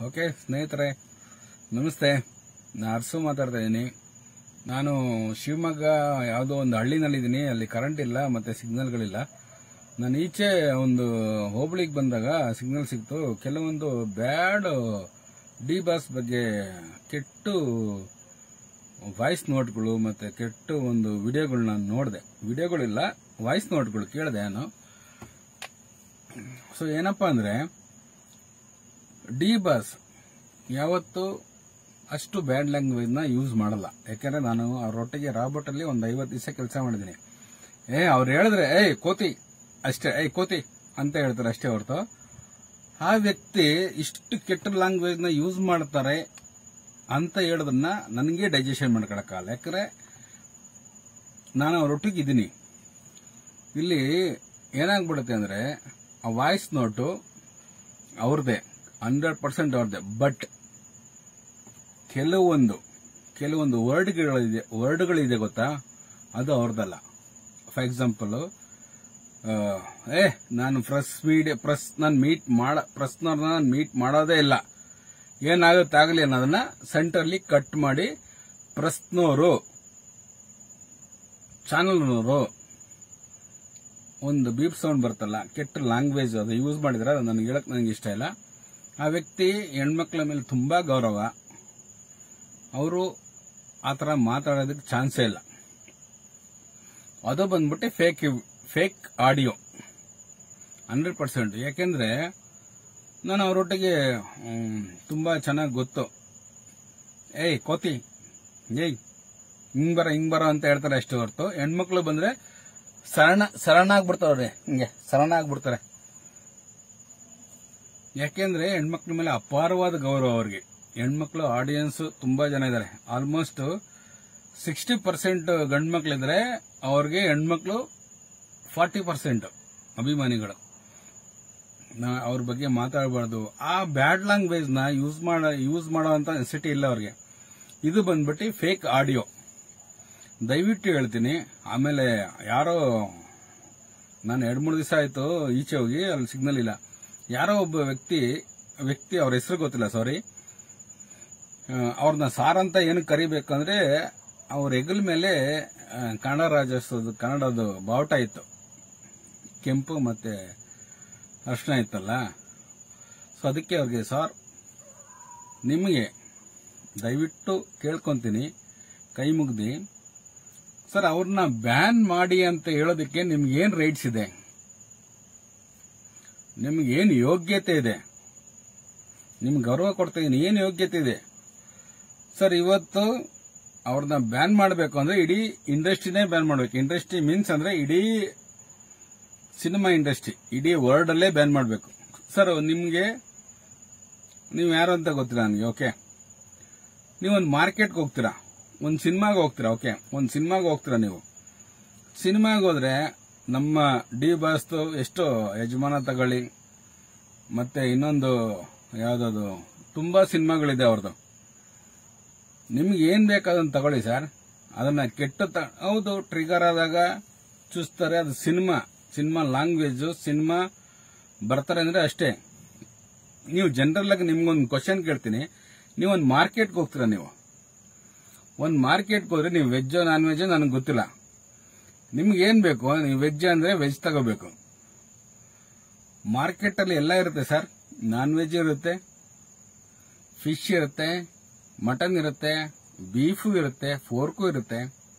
okay ಸ್ನೇಹಿತರೆ ನಮಸ್ತೆ ನಾನು ಅರ್ಸು ಮಾತಾಡ್ತಾ ಇದ್ದೀನಿ ನಾನು ಶಿವಮೊಗ್ಗ ಯಾವುದೋ ಒಂದು ಹಳ್ಳಿನಲ್ಲಿದ್ದೀನಿ ಅಲ್ಲಿ ಕರೆಂಟ್ ಇಲ್ಲ ಮತ್ತೆ ಸಿಗ್ನಲ್ಗಳಿಲ್ಲ ನಾನು ಈಚೆ ಒಂದು ಹೋಬಳಿಗೆ ಬಂದಾಗ ಸಿಗ್ನಲ್ ಸಿಕ್ತು ಕೆಲವೊಂದು ಬ್ಯಾಡ್ ಡಿ ಬಾಸ್ ಬಗ್ಗೆ ಕೆಟ್ಟು ವಾಯ್ಸ್ ನೋಟ್ಗಳು ಮತ್ತೆ ಕೆಟ್ಟ ಒಂದು ವಿಡಿಯೋಗಳನ್ನ ನೋಡಿದೆ ವಿಡಿಯೋಗಳಿಲ್ಲ ವಾಯ್ಸ್ ನೋಟ್ಗಳು ಕೇಳಿದೆ ನಾನು ಸೊ ಏನಪ್ಪಾ ಅಂದ್ರೆ ಡಿ ಬಾಸ್ ಯಾವತ್ತು ಅಷ್ಟು ಬ್ಯಾಡ್ ಲ್ಯಾಂಗ್ವೇಜ್ ನ ಯೂಸ್ ಮಾಡಲ್ಲ ಯಾಕಂದ್ರೆ ನಾನು ಅವ್ರೊಟ್ಟಿಗೆ ರಾಬರ್ಟ್ ಅಲ್ಲಿ ಒಂದು ಐವತ್ತು ದಿವಸ ಕೆಲಸ ಮಾಡಿದ್ದೀನಿ ಏ ಅವ್ರು ಹೇಳಿದ್ರೆ ಏಯ್ ಕೋತಿ ಅಷ್ಟೇ ಏಯ್ ಕೋತಿ ಅಂತ ಹೇಳ್ತಾರೆ ಅಷ್ಟೇ ಹೊರತು ಆ ವ್ಯಕ್ತಿ ಇಷ್ಟು ಕೆಟ್ಟ ಲ್ಯಾಂಗ್ವೇಜ್ ನ ಯೂಸ್ ಮಾಡ್ತಾರೆ ಅಂತ ಹೇಳೋದನ್ನ ನನಗೆ ಡೈಜೆಷನ್ ಮಾಡ್ಕೊಳಕ್ಕಾಗಲ್ಲ ಯಾಕಂದ್ರೆ ನಾನು ಅವರೊಟ್ಟಿಗೆ ಇದ್ದೀನಿ ಇಲ್ಲಿ ಏನಾಗ್ಬಿಡುತ್ತೆ ಅಂದ್ರೆ ಆ ವಾಯ್ಸ್ ನೋಟು ಅವ್ರದ್ದೇ ಹಂಡ್ರೆಡ್ ಪರ್ಸೆಂಟ್ ಅವ್ರದ್ದೇ ಬಟ್ ಕೆಲವೊಂದು ಕೆಲವೊಂದು ವರ್ಡ್ಗಳಿದೆ ವರ್ಡ್ಗಳಿದೆ ಗೊತ್ತಾ ಅದು ಅವ್ರದ್ದಲ್ಲ ಫಾರ್ ಎಕ್ಸಾಂಪಲ್ ಏ ನಾನು ಪ್ರೆಸ್ ಮೀಡಿಯಾ ಪ್ರೆಸ್ ನಾನು ಮೀಟ್ ಮಾಡ ಪ್ರೆಸ್ನವ್ರನ್ನ ನಾನು ಮೀಟ್ ಮಾಡೋದೇ ಇಲ್ಲ ಏನಾಗುತ್ತೆ ಆಗಲಿ ಅನ್ನೋದನ್ನ ಸೆಂಟರ್ಲಿ ಕಟ್ ಮಾಡಿ ಪ್ರೆಸ್ನವರು ಚಾನಲ್ನವರು ಒಂದು ಬೀಪ್ ಸೌಂಡ್ ಬರ್ತಲ್ಲ ಕೆಟ್ಟ ಲ್ಯಾಂಗ್ವೇಜ್ ಅದು ಯೂಸ್ ಮಾಡಿದ್ರೆ ಅದು ನನಗೆ ಹೇಳಕ್ ನನಗೆ ಇಷ್ಟ ಇಲ್ಲ ಆ ವ್ಯಕ್ತಿ ಹೆಣ್ಮಕ್ಳ ಮೇಲೆ ತುಂಬಾ ಗೌರವ ಅವರು ಆ ಥರ ಮಾತಾಡೋದಕ್ಕೆ ಚಾನ್ಸೇ ಇಲ್ಲ ಅದು ಬಂದ್ಬಿಟ್ಟು fake fake audio hundred percent ಯಾಕೆಂದ್ರೆ ನಾನು ಅವರೊಟ್ಟಿಗೆ ಮ್, ತುಂಬಾ ಚೆನ್ನಾಗಿ ಗೊತ್ತು ಏಯ್ ಕೋತಿ ಏಯ್ ಹಿಂಗ್ ಬರ ಹಿಂಗ್ ಬರ ಅಂತ ಹೇಳ್ತಾರೆ ಅಷ್ಟೇ ಹೊರತು ಹೆಣ್ಮಕ್ಳು ಬಂದ್ರೆ ಶರಣ ಶರಣಾಗ್ಬಿಡ್ತಾವ್ರೆ ಹಿಂಗೆ ಶರಣಾಗ್ಬಿಡ್ತಾರೆ ಯಾಕೆಂದ್ರೆ ಹೆಣ್ಮಕ್ಳ ಮೇಲೆ ಅಪಾರವಾದ ಗೌರವ ಅವ್ರಿಗೆ ಹೆಣ್ಮಕ್ಳು ಆಡಿಯನ್ಸ್ ತುಂಬಾ ಜನ ಇದ್ದಾರೆ ಆಲ್ಮೋಸ್ಟ್ ಸಿಕ್ಸ್ಟಿ ಪರ್ಸೆಂಟ್ ಗಂಡ್ಮಕ್ಳಿದ್ರೆ ಅವ್ರಿಗೆ ಹೆಣ್ಮಕ್ಳು ಫಾರ್ಟಿ ಪರ್ಸೆಂಟ್ ಅಭಿಮಾನಿಗಳು ನಾ ಅವ್ರ ಬಗ್ಗೆ ಮಾತಾಡಬಾರ್ದು ಆ ಬ್ಯಾಡ್ ಲ್ಯಾಂಗ್ವೇಜ್ ನ ಯೂಸ್ ಮಾಡ ಯೂಸ್ ಮಾಡೋಂತ ನೆಸಿಟಿ ಇಲ್ಲ ಅವ್ರಿಗೆ ಇದು ಬಂದ್ಬಿಟ್ಟು ಫೇಕ್ ಆಡಿಯೋ ದಯವಿಟ್ಟು ಹೇಳ್ತೀನಿ ಆಮೇಲೆ ಯಾರೋ ನಾನು ಎರಡು ಮೂರು ದಿವಸ ಆಯ್ತು ಈಚೆ ಹೋಗಿ ಅಲ್ಲಿ ಸಿಗ್ನಲ್ ಇಲ್ಲ ಯಾರೋ ಒಬ್ಬ ವ್ಯಕ್ತಿ ವ್ಯಕ್ತಿ ಅವ್ರ ಹೆಸರು ಗೊತ್ತಿಲ್ಲ ಸಾರಿ ಅವ್ರನ್ನ ಸಾರ್ ಅಂತ ಏನಕ್ಕೆ ಕರಿಬೇಕಂದ್ರೆ ಅವ್ರ ಹೆಗಲ ಮೇಲೆ ಆ, ಕನ್ನಡ ರಾಜ್ಯೋತ್ಸವದ ಕನ್ನಡದ ಬಾವುಟ ಇತ್ತು ಕೆಂಪು ಮತ್ತೆ ಅರ್ಶನ ಇತ್ತಲ್ಲ ಸೊ ಅದಕ್ಕೆ ಅವ್ರಿಗೆ ಸಾರ್ ನಿಮಗೆ ದಯವಿಟ್ಟು ಕೇಳ್ಕೊಂತೀನಿ ಕೈ ಮುಗ್ದಿ ಸರ್ ಅವ್ರನ್ನ ಬ್ಯಾನ್ ಮಾಡಿ ಅಂತ ಹೇಳೋದಕ್ಕೆ ನಿಮ್ಗೆ ಏನ್ ರೈಟ್ಸ್ ಇದೆ ನಿಮ್ಗೆ ಏನ್ ಯೋಗ್ಯತೆ ಇದೆ ನಿಮ್ಗೆ ಗೌರವ ಕೊಡ್ತಾ ಇದೀನಿ ಏನ್ ಯೋಗ್ಯತೆ ಇದೆ ಸರ್ ಇವತ್ತು ಅವ್ರನ್ನ ಬ್ಯಾನ್ ಮಾಡಬೇಕು ಅಂದ್ರೆ ಇಡೀ ಇಂಡಸ್ಟ್ರಿನೇ ಬ್ಯಾನ್ ಮಾಡಬೇಕು ಇಂಡಸ್ಟ್ರಿ ಮೀನ್ಸ್ ಅಂದ್ರೆ ಇಡೀ ಸಿನಿಮಾ ಇಂಡಸ್ಟ್ರಿ ಇಡೀ ವರ್ಲ್ಡ್ ಅಲ್ಲೇ ಬ್ಯಾನ್ ಮಾಡಬೇಕು ಸರ್ ನಿಮ್ಗೆ ನೀವು ಯಾರು ಅಂತ ಗೊತ್ತಿಲ್ಲ ನನಗೆ ಓಕೆ ನೀವೊಂದು ಮಾರ್ಕೆಟ್ಗೆ ಹೋಗ್ತೀರಾ ಒಂದು ಸಿನಿಮಾಗೆ ಹೋಗ್ತೀರಾ ಓಕೆ ಒಂದು ಸಿನಿಮಾಗೆ ಹೋಗ್ತೀರಾ ನೀವು ಸಿನಿಮಾಗೆ ಹೋದ್ರೆ ನಮ್ಮ ಡಿ ಬಾಸ್ತು ಎಷ್ಟೋ ಯಜಮಾನ ತಗೊಳ್ಳಿ ಮತ್ತೆ ಇನ್ನೊಂದು ಯಾವ್ದದು ತುಂಬಾ ಸಿನಿಮಾಗಳಿದೆ ಅವ್ರದ್ದು ನಿಮ್ಗೆ ಏನ್ ಬೇಕಾದನ್ನ ತಗೊಳ್ಳಿ ಸರ್ ಅದನ್ನ ಕೆಟ್ಟ ತ- ಹೌದು ಟ್ರಿಗರ್ ಆದಾಗ ಚುಸ್ತಾರೆ ಅದು ಸಿನಿಮಾ ಸಿನಿಮಾ ಲ್ಯಾಂಗ್ವೇಜ್ ಸಿನಿಮಾ ಬರ್ತಾರೆ ಅಂದ್ರೆ ಅಷ್ಟೇ ನೀವು ಜನರಲ್ ಆಗಿ ನಿಮ್ಗೊಂದು ಕ್ವಶನ್ ಕೇಳ್ತೀನಿ ನೀವು ಒಂದು ಮಾರ್ಕೆಟ್ಗೆ ಹೋಗ್ತೀರಾ ನೀವು ಒಂದು ಮಾರ್ಕೆಟ್ಗೆ ಹೋದ್ರೆ ನೀವು ವೆಜ್ ನಾನ್ ವೆಜ್ ನನಗೆ ಗೊತ್ತಿಲ್ಲ ನಿಮ್ಗೆ ಏನ್ ಬೇಕು ನೀವು ವೆಜ್ ಅಂದ್ರೆ ವೆಜ್ ತಗೋಬೇಕು ಮಾರ್ಕೆಟ್ ಅಲ್ಲಿ ಎಲ್ಲ ಇರುತ್ತೆ ಸರ್ ನಾನ್ ವೆಜ್ ಇರುತ್ತೆ ಫಿಶ್ ಇರುತ್ತೆ ಮಟನ್ ಇರುತ್ತೆ ಬೀಫು ಇರುತ್ತೆ ಫೋರ್ಕು ಇರುತ್ತೆ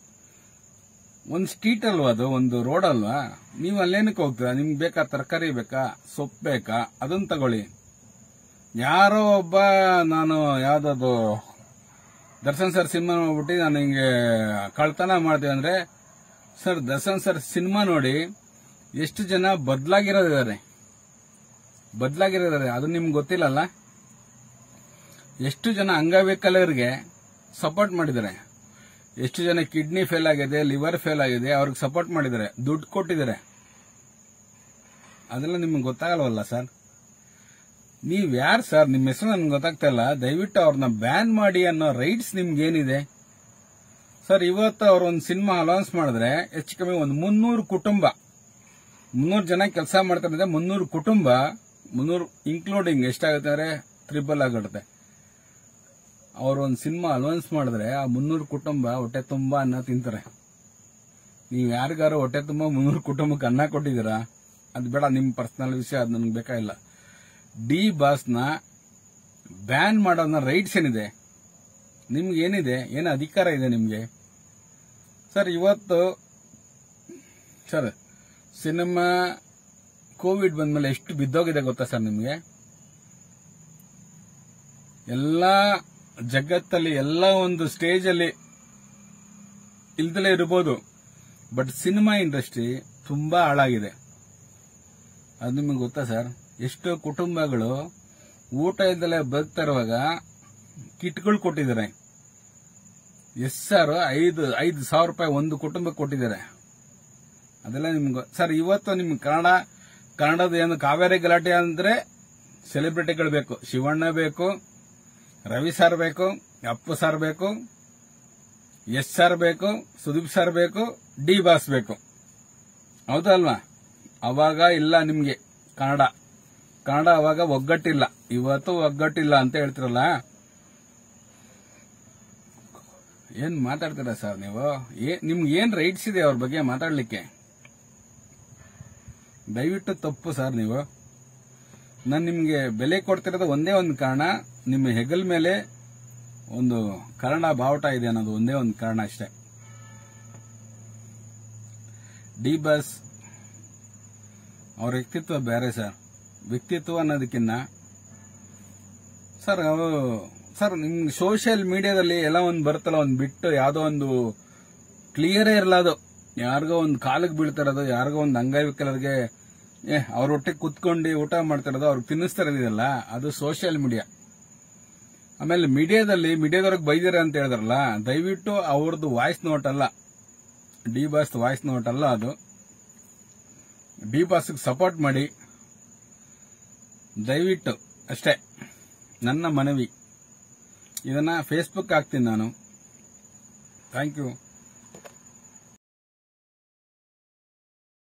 ಒಂದು ಸ್ಟ್ರೀಟ್ ಅಲ್ವಾ ಅದು ಒಂದು ರೋಡ್ ಅಲ್ವಾ ನೀವು ಅಲ್ಲೇನಕ್ಕೆ ಹೋಗ್ತೀರಾ ನಿಮ್ಗೆ ಬೇಕಾ ತರಕಾರಿ ಬೇಕಾ ಸೊಪ್ಪು ಬೇಕಾ ಅದನ್ನ ತಗೊಳ್ಳಿ ಯಾರೋ ಒಬ್ಬ ನಾನು ಯಾವ್ದದು ದರ್ಶನ್ ಸರ್ ಸಿನಿಮಾ ನೋಡ್ಬಿಟ್ಟು ನಾನು ಹಿಂಗೆ ಕಳ್ತನ ಮಾಡ್ತೀವಿ ಅಂದ್ರೆ ಸರ್ ದರ್ಶನ್ ಸರ್ ಸಿನಿಮಾ ನೋಡಿ ಎಷ್ಟು ಜನ ಬದಲಾಗಿರೋದಿದ್ದಾರೆ ಬದಲಾಗಿರೋದಾರೆ ಅದು ನಿಮ್ಗೆ ಗೊತ್ತಿಲ್ಲಲ್ಲ ಎಷ್ಟು ಜನ ಅಂಗವಿಕಲರಿಗೆ ಸಪೋರ್ಟ್ ಮಾಡಿದ್ದಾರೆ ಎಷ್ಟು ಜನ ಕಿಡ್ನಿ ಫೇಲ್ ಆಗಿದೆ ಲಿವರ್ ಫೇಲ್ ಆಗಿದೆ ಅವ್ರಿಗೆ ಸಪೋರ್ಟ್ ಮಾಡಿದ್ದಾರೆ ದುಡ್ಡು ಕೊಟ್ಟಿದ್ದಾರೆ ಅದೆಲ್ಲ ನಿಮ್ಗೆ ಗೊತ್ತಾಗಲ್ವಲ್ಲ ಸರ್ ನೀವ್ ಯಾರು ಸರ್ ನಿಮ್ಮ ಹೆಸರು ನನ್ಗೆ ಗೊತ್ತಾಗ್ತಾ ಇಲ್ಲ ದಯವಿಟ್ಟು ಅವ್ರನ್ನ ಬ್ಯಾನ್ ಮಾಡಿ ಅನ್ನೋ ರೈಟ್ಸ್ ನಿಮ್ಗೆ ಏನಿದೆ ಸರ್ ಇವತ್ತು ಅವ್ರ ಒಂದು ಸಿನಿಮಾ ಅನೌನ್ಸ್ ಮಾಡಿದ್ರೆ ಹೆಚ್ಚು ಕಮ್ಮಿ ಒಂದು ಮುನ್ನೂರು ಕುಟುಂಬ ಮುನ್ನೂರು ಜನ ಕೆಲಸ ಮಾಡ್ತಾರೆ ಮುನ್ನೂರು ಕುಟುಂಬ ಮುನ್ನೂರು ಇನ್ಕ್ಲೂಡಿಂಗ್ ಎಷ್ಟಾಗುತ್ತೆ ಅಂದ್ರೆ ತ್ರಿಬಲ್ ಆಗಿರುತ್ತೆ ಅವ್ರು ಒಂದು ಸಿನಿಮಾ ಅಲೌನ್ಸ್ ಮಾಡಿದ್ರೆ ಆ ಮುನ್ನೂರು ಕುಟುಂಬ ಹೊಟ್ಟೆ ತುಂಬಾ ಅನ್ನ ತಿಂತಾರೆ ನೀವು ಯಾರಿಗಾರು ಹೊಟ್ಟೆ ತುಂಬ ಮುನ್ನೂರು ಕುಟುಂಬಕ್ಕೆ ಅನ್ನ ಕೊಟ್ಟಿದ್ದೀರಾ ಅದು ಬೇಡ ನಿಮ್ಮ ಪರ್ಸನಲ್ ವಿಷಯ ಅದು ನನಗೆ ಬೇಕಾಗಿಲ್ಲ ಡಿ ಬಾಸ್ನ ಬ್ಯಾನ್ ಮಾಡೋದನ್ನ ರೈಟ್ಸ್ ಏನಿದೆ ನಿಮ್ಗೆ ಏನಿದೆ ಏನು ಅಧಿಕಾರ ಇದೆ ನಿಮಗೆ ಸರ್ ಇವತ್ತು ಸರ್ ಸಿನಿಮಾ ಕೋವಿಡ್ ಬಂದ್ಮೇಲೆ ಎಷ್ಟು ಬಿದ್ದೋಗಿದೆ ಗೊತ್ತಾ ಸರ್ ನಿಮಗೆ ಎಲ್ಲ ಜಗತ್ತಲ್ಲಿ ಎಲ್ಲ ಒಂದು ಸ್ಟೇಜ್ ಅಲ್ಲಿ ಇಲ್ದಲೇ ಇರಬಹುದು ಬಟ್ ಸಿನಿಮಾ ಇಂಡಸ್ಟ್ರಿ ತುಂಬಾ ಹಾಳಾಗಿದೆ ಅದು ನಿಮಗೆ ಗೊತ್ತಾ ಸರ್ ಎಷ್ಟು ಕುಟುಂಬಗಳು ಊಟ ಇಲ್ದಲೆ ಬದುಕ್ತಾ ಇರುವಾಗ ಕಿಟ್ಗಳು ಕೊಟ್ಟಿದ್ದಾರೆ ಎಸ್ ಸರ್ ಐದು ಐದು ಸಾವಿರ ರೂಪಾಯಿ ಒಂದು ಕುಟುಂಬಕ್ಕೆ ಕೊಟ್ಟಿದ್ದಾರೆ ಅದೆಲ್ಲ ನಿಮ್ಗೆ ಸರ್ ಇವತ್ತು ನಿಮ್ಗೆ ಕನ್ನಡ ಕನ್ನಡದ ಏನು ಕಾವೇರಿ ಗಲಾಟೆ ಅಂದ್ರೆ ಸೆಲೆಬ್ರಿಟಿಗಳು ಬೇಕು ಶಿವಣ್ಣ ಬೇಕು ರವಿ ಸರ್ ಬೇಕು ಅಪ್ಪು ಸರ್ ಬೇಕು ಎಸ್ ಸರ್ ಬೇಕು ಸುದೀಪ್ ಸರ್ ಬೇಕು ಡಿ ಬಾಸ್ ಬೇಕು ಹೌದಲ್ವಾ ಅವಾಗ ಇಲ್ಲ ನಿಮ್ಗೆ ಕನ್ನಡ ಕನ್ನಡ ಅವಾಗ ಒಗ್ಗಟ್ಟಿಲ್ಲ ಇವತ್ತು ಒಗ್ಗಟ್ಟಿಲ್ಲ ಅಂತ ಹೇಳ್ತಿರಲ್ಲ ಏನ್ ಮಾತಾಡ್ತೀರಾ ಸರ್ ನೀವು ಏ- ನಿಮ್ಗೆ ಏನ್ ರೈಟ್ಸ್ ಇದೆ ಅವ್ರ ಬಗ್ಗೆ ಮಾತಾಡ್ಲಿಕ್ಕೆ ದಯವಿಟ್ಟು ತಪ್ಪು ಸರ್ ನೀವು ನಾನು ನಿಮ್ಗೆ ಬೆಲೆ ಕೊಡ್ತಿರೋದು ಒಂದೇ ಒಂದು ಕಾರಣ ನಿಮ್ಮ ಹೆಗಲ್ ಮೇಲೆ ಒಂದು ಕನ್ನಡ ಬಾವುಟ ಇದೆ ಅನ್ನೋದು ಒಂದೇ ಒಂದು ಕಾರಣ ಅಷ್ಟೇ ಡಿ ಬಸ್ ಅವ್ರ ವ್ಯಕ್ತಿತ್ವ ಬೇರೆ ಸರ್ ವ್ಯಕ್ತಿತ್ವ ಅನ್ನೋದಕ್ಕಿಂತ ಸರ್ ಅವರು ಸರ್ ನಿಮ್ ಸೋಷಿಯಲ್ ಮೀಡಿಯಾದಲ್ಲಿ ಎಲ್ಲ ಒಂದು ಬರುತ್ತಲ್ಲ ಒಂದು ಬಿಟ್ಟು ಯಾವುದೋ ಒಂದು ಕ್ಲಿಯರೇ ಇರಲ್ಲ ಅದು ಯಾರಿಗೋ ಒಂದು ಕಾಲಿಗೆ ಬೀಳ್ತಿರೋದು ಯಾರಿಗೋ ಒಂದು ಅಂಗವಿಕಲರಿಗೆ ಏ ಅವ್ರ ಒಟ್ಟಿಗೆ ಕುತ್ಕೊಂಡು ಊಟ ಮಾಡ್ತಿರೋದು ಅವ್ರಿಗೆ ತಿನ್ನಿಸ್ತಾ ಇರೋದಿದೆಯಲ್ಲ ಅದು ಸೋಷಿಯಲ್ ಮೀಡಿಯಾ ಆಮೇಲೆ ಮೀಡಿಯಾದಲ್ಲಿ ಮೀಡಿಯಾದವ್ರಿಗೆ ಬೈದಿರ ಅಂತ ಹೇಳಿದ್ರಲ್ಲ ದಯವಿಟ್ಟು ಅವ್ರದ್ದು ವಾಯ್ಸ್ ನೋಟ್ ಅಲ್ಲ ಡಿ ಬಾಸ್ ವಾಯ್ಸ್ ನೋಟ್ ಅಲ್ಲ ಅದು ಡಿ ಬಾಸ್ಗೆ ಸಪೋರ್ಟ್ ಮಾಡಿ ದಯವಿಟ್ಟು ಅಷ್ಟೇ ನನ್ನ ಮನವಿ ಇದನ್ನ ಫೇಸ್ಬುಕ್ ಹಾಕ್ತೀನಿ ನಾನು ಥ್ಯಾಂಕ್ ಯು